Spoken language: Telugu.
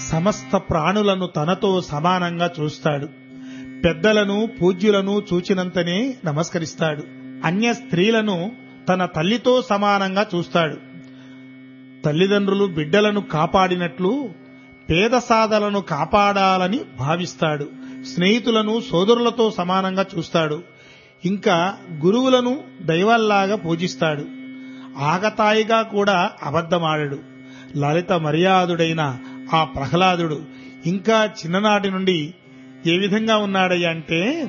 సమస్త ప్రాణులను తనతో సమానంగా చూస్తాడు పెద్దలను పూజ్యులను చూచినంతనే నమస్కరిస్తాడు అన్య స్త్రీలను తన తల్లితో సమానంగా చూస్తాడు తల్లిదండ్రులు బిడ్డలను కాపాడినట్లు పేద సాధలను కాపాడాలని భావిస్తాడు స్నేహితులను సోదరులతో సమానంగా చూస్తాడు ఇంకా గురువులను దైవాల్లాగా పూజిస్తాడు ఆగతాయిగా కూడా అబద్ధమాడడు లలిత మర్యాదుడైన ఆ ప్రహ్లాదుడు ఇంకా చిన్ననాటి నుండి ఏ విధంగా ఉన్నాడయ్య అంటే